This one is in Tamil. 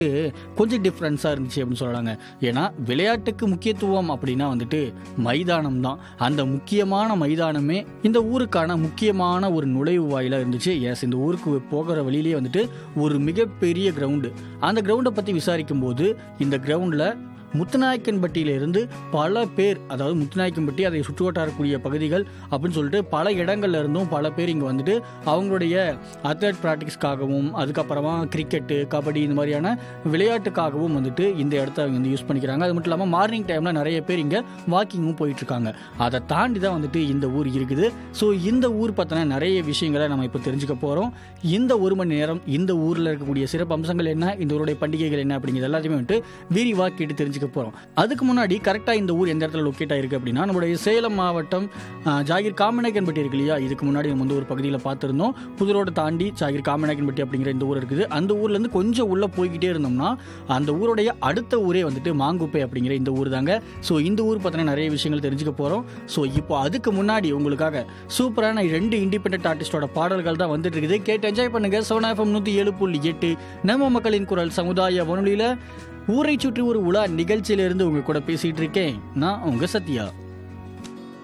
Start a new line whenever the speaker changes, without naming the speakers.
கொஞ்சம் டிஃப்ரென்ஸாக இருந்துச்சு அப்படின்னு சொல்லலாங்க ஏன்னா விளையாட்டுக்கு முக்கியத்துவம் அப்படின்னா வந்துட்டு மைதானம் தான் அந்த முக்கியமான மைதானமே இந்த ஊருக்கான முக்கியமான ஒரு நுழைவு வாயிலாக இருந்துச்சு எஸ் இந்த ஊருக்கு போகிற வழியிலே வந்துட்டு ஒரு மிகப்பெரிய கிரவுண்டு அந்த கிரவுண்டை பற்றி விசாரிக்கும் போது இந்த கிரவுண்டில் முத்துநாயக்கன்பட்டியிலிருந்து பல பேர் அதாவது முத்துநாயக்கன்பட்டி அதை சுற்று வட்டாரக்கூடிய பகுதிகள் அப்படின்னு சொல்லிட்டு பல இடங்கள்ல இருந்தும் பல பேர் இங்கே வந்துட்டு அவங்களுடைய அத்லட் ப்ராக்டிக்ஸ்க்காகவும் அதுக்கப்புறமா கிரிக்கெட்டு கபடி இந்த மாதிரியான விளையாட்டுக்காகவும் வந்துட்டு இந்த இடத்த அவங்க வந்து யூஸ் பண்ணிக்கிறாங்க அது மட்டும் இல்லாமல் மார்னிங் டைமில் நிறைய பேர் இங்கே வாக்கிங்கும் போயிட்டு இருக்காங்க அதை தாண்டி தான் வந்துட்டு இந்த ஊர் இருக்குது ஸோ இந்த ஊர் பற்றின நிறைய விஷயங்களை நம்ம இப்போ தெரிஞ்சுக்க போகிறோம் இந்த ஒரு மணி நேரம் இந்த ஊரில் இருக்கக்கூடிய சிறப்பு அம்சங்கள் என்ன இந்த ஊருடைய பண்டிகைகள் என்ன அப்படிங்கிறது எல்லாத்தையுமே வந்துட்டு விரிவாக கேட்டு தெரிஞ்சுக்க போகிறோம் அதுக்கு முன்னாடி கரெக்டாக இந்த ஊர் எந்த இடத்துல லொக்கேட் ஆயிருக்கு அப்படின்னா நம்மளுடைய சேலம் மாவட்டம் ஆ, ஜாகிர் காமநாயக்கன்பட்டி இருக்கு இல்லையா இதுக்கு முன்னாடி நம்ம வந்து ஒரு பகுதியில் பார்த்துருந்தோம் புதுரோடு தாண்டி ஜாகிர் காமநாயக்கன்பட்டி அப்படிங்கிற இந்த ஊர் இருக்குது அந்த ஊர்லேருந்து கொஞ்சம் உள்ளே போய்கிட்டே இருந்தோம்னா அந்த ஊருடைய அடுத்த ஊரே வந்துட்டு மாங்குப்பை அப்படிங்கிற இந்த ஊர் தாங்க ஸோ இந்த ஊர் பற்றின நிறைய விஷயங்கள் தெரிஞ்சுக்க போகிறோம் ஸோ இப்போ அதுக்கு முன்னாடி உங்களுக்காக சூப்பரான ரெண்டு இண்டிபெண்டன்ட் ஆர்டிஸ்டோட பாடல்கள் தான் வந்துட்டு இருக்குது கேட்டு என்ஜாய் பண்ணுங்க சோனா எஃப்எம் நூற்றி ஏழு புள்ளி எட்டு நம்ம மக்களின் குரல் சமுதாய வானொலியில் ஊரை சுற்றி ஒரு உலா நிகழ்ச்சியிலிருந்து உங்க கூட பேசிட்டு இருக்கேன் நான் உங்க சத்யா